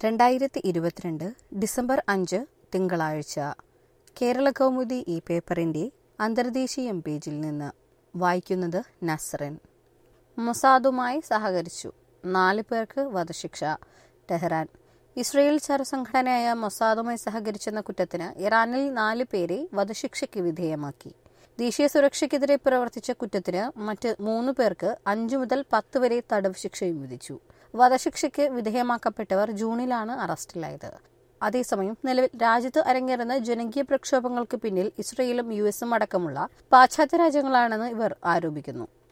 രണ്ടായിരത്തി ഇരുപത്തിരണ്ട് ഡിസംബർ അഞ്ച് തിങ്കളാഴ്ച കേരള കൗമുദി ഈ പേപ്പറിന്റെ അന്തർദേശീയം പേജിൽ നിന്ന് വായിക്കുന്നത് നസ്റിൻ മൊസാദുമായി സഹകരിച്ചു നാല് പേർക്ക് വധശിക്ഷ ടെഹ്റാൻ ഇസ്രയേൽ ചരസംഘടനയായ മൊസാദുമായി സഹകരിച്ചെന്ന കുറ്റത്തിന് ഇറാനിൽ നാല് പേരെ വധശിക്ഷയ്ക്ക് വിധേയമാക്കി ദേശീയ സുരക്ഷയ്ക്കെതിരെ പ്രവർത്തിച്ച കുറ്റത്തിന് മറ്റ് മൂന്ന് പേർക്ക് അഞ്ചു മുതൽ പത്ത് വരെ തടവ് ശിക്ഷയും വിധിച്ചു വധശിക്ഷയ്ക്ക് വിധേയമാക്കപ്പെട്ടവർ ജൂണിലാണ് അറസ്റ്റിലായത് അതേസമയം നിലവിൽ രാജ്യത്ത് അരങ്ങേറുന്ന ജനകീയ പ്രക്ഷോഭങ്ങൾക്ക് പിന്നിൽ ഇസ്രയേലും യു എസും അടക്കമുള്ള പാശ്ചാത്യ രാജ്യങ്ങളാണെന്ന് ഇവർ ആരോപിക്കുന്നു